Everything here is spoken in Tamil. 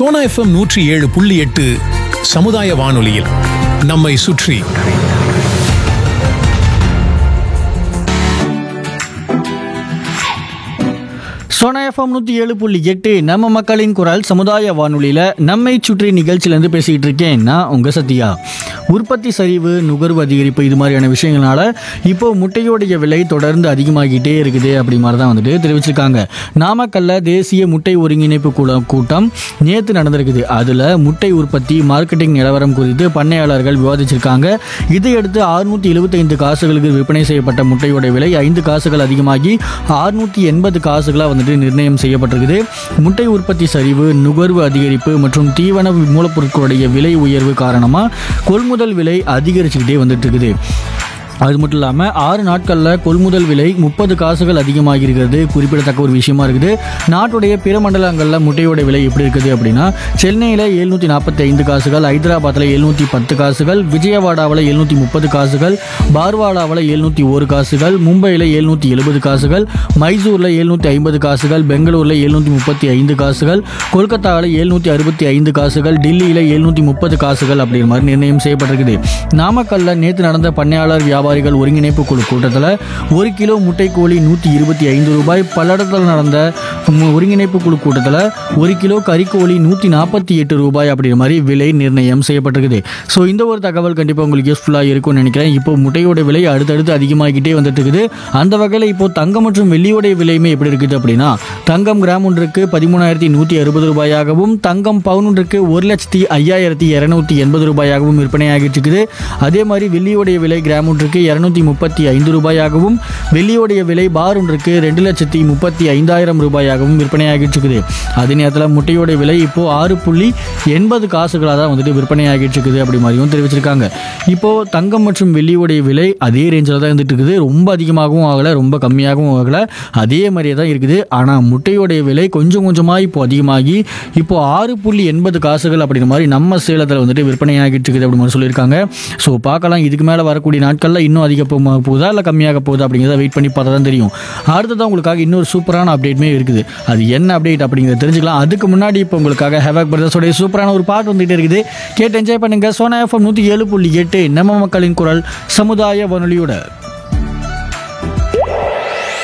சோனா எஃப்எம் நூற்றி ஏழு புள்ளி எட்டு சமுதாய வானொலியில் நம்மை சுற்றி சோனா எஃப்எம் நூற்றி ஏழு புள்ளி எட்டு நம்ம மக்களின் குரல் சமுதாய வானொலியில் நம்மை சுற்றி நிகழ்ச்சியிலேருந்து பேசிக்கிட்டு இருக்கேன் நான் உங்கள் சத்யா உற்பத்தி சரிவு நுகர்வு அதிகரிப்பு இது மாதிரியான விஷயங்களால இப்போ முட்டையோடைய விலை தொடர்ந்து அதிகமாகிட்டே இருக்குது அப்படி மாதிரி தான் வந்துட்டு தெரிவிச்சிருக்காங்க நாமக்கல்ல தேசிய முட்டை ஒருங்கிணைப்பு கூட கூட்டம் நேற்று நடந்திருக்குது அதில் முட்டை உற்பத்தி மார்க்கெட்டிங் நிலவரம் குறித்து பண்ணையாளர்கள் விவாதிச்சிருக்காங்க இதையடுத்து அறுநூற்றி எழுபத்தைந்து காசுகளுக்கு விற்பனை செய்யப்பட்ட முட்டையோட விலை ஐந்து காசுகள் அதிகமாகி அறுநூற்றி எண்பது காசுகளாக வந்துட்டு நிர்ணயம் செய்யப்பட்டிருக்குது முட்டை உற்பத்தி சரிவு நுகர்வு அதிகரிப்பு மற்றும் தீவன மூலப்பொருட்களுடைய விலை உயர்வு காரணமாக கொள்முதல் விலை அதிகரிச்சுக்கிட்டே வந்துட்டு இருக்குது அது மட்டும் இல்லாமல் ஆறு நாட்களில் கொள்முதல் விலை முப்பது காசுகள் அதிகமாகி இருக்கிறது குறிப்பிடத்தக்க ஒரு விஷயமா இருக்குது நாட்டுடைய பிற மண்டலங்களில் முட்டையோட விலை எப்படி இருக்குது அப்படின்னா சென்னையில் எழுநூற்றி நாற்பத்தி ஐந்து காசுகள் ஹைதராபாத்தில் எழுநூற்றி பத்து காசுகள் விஜயவாடாவில் எழுநூற்றி முப்பது காசுகள் பார்வாடாவில் எழுநூற்றி ஒரு காசுகள் மும்பையில் எழுநூற்றி எழுபது காசுகள் மைசூரில் எழுநூற்றி ஐம்பது காசுகள் பெங்களூரில் எழுநூற்றி முப்பத்தி ஐந்து காசுகள் கொல்கத்தாவில் எழுநூற்றி அறுபத்தி ஐந்து காசுகள் டெல்லியில் எழுநூற்றி முப்பது காசுகள் அப்படிங்கிற மாதிரி நிர்ணயம் செய்யப்பட்டிருக்குது நாமக்கல்ல நேற்று நடந்த பண்ணையாளர் வியாபாரிகள் ஒருங்கிணைப்பு குழு கூட்டத்தில் ஒரு கிலோ முட்டைக்கோழி நூற்றி இருபத்தி ஐந்து ரூபாய் பல்லடத்தில் நடந்த மு- ஒருங்கிணைப்பு குழு கூட்டத்தில் ஒரு கிலோ கறிக்கோழி நூற்றி நாற்பத்தி எட்டு ரூபாய் அப்படிங்கிற மாதிரி விலை நிர்ணயம் செய்யப்பட்டிருக்குது ஸோ இந்த ஒரு தகவல் கண்டிப்பாக உங்களுக்கு யூஸ்ஃபுல்லாக இருக்கும்னு நினைக்கிறேன் இப்போ முட்டையோட விலை அடுத்தடுத்து அதிகமாகிட்டே வந்துட்டு இருக்குது அந்த வகையில் இப்போ தங்கம் மற்றும் வெள்ளியோடைய விலையுமே எப்படி இருக்குது அப்படின்னா தங்கம் கிராம் ஒன்றுக்கு பதிமூணாயிரத்தி நூற்றி அறுபது ரூபாயாகவும் தங்கம் பவுன் ஒன்றுக்கு ஒரு லட்சத்தி ஐயாயிரத்தி இரநூத்தி எண்பது ரூபாயாகவும் விற்பனையாகிட்டு இருக்குது அதே மாதிரி வெள்ளியோடைய விலை கிராம் ஒன்றுக்கு இரநூத்தி முப்பத்தி ஐந்து ரூபாயாகவும் வெள்ளியோடைய விலை பார் ஒன்றுக்கு ரெண்டு லட்சத்தி முப்பத்தி ஐந்தாயிரம் ரூபாயாகவும் விற்பனையாகிட்டு இருக்குது அதே நேரத்தில் முட்டையோட விலை இப்போ ஆறு புள்ளி எண்பது காசுகளாக தான் வந்துட்டு விற்பனையாகிட்டு இருக்குது அப்படி மாதிரியும் தெரிவிச்சிருக்காங்க இப்போ தங்கம் மற்றும் வெள்ளியோடைய விலை அதே ரேஞ்சில் தான் இருந்துட்டு இருக்குது ரொம்ப அதிகமாகவும் ஆகலை ரொம்ப கம்மியாகவும் ஆகலை அதே மாதிரியே தான் இருக்குது ஆனால் முட்டையோடைய விலை கொஞ்சம் கொஞ்சமாக இப்போ அதிகமாகி இப்போ ஆறு புள்ளி எண்பது காசுகள் அப்படிங்கிற மாதிரி நம்ம சேலத்தில் வந்துட்டு விற்பனையாகிட்டு இருக்குது அப்படி மாதிரி சொல்லியிருக்காங்க ஸோ பார்க்கலாம் இதுக்கு மேலே வரக்கூடிய நாட்களில் இன்னும் அதிக போ- போகுதா இல்லை கம்மியாக போகுதா அப்படிங்கிறத வெயிட் பண்ணி பார்த்தா தான் தெரியும் அடுத்ததான் உங்களுக்காக இன்னொரு சூப்பரான அப்டேட்டுமே இருக்குது அது என்ன அப்டேட் அப்படிங்கிறத தெரிஞ்சுக்கலாம் அதுக்கு முன்னாடி இப்போ உங்களுக்காக ஹேவாக் பிரதர்ஸோடைய சூப்பரான ஒரு பாட்டு வந்துகிட்டே இருக்குது கேட்டு என்ஜாய் பண்ணுங்க சோனா எஃப்எம் நூற்றி ஏழு புள்ளி எட்டு நம்ம மக்களின் குரல் சமுதாய வானொலியோட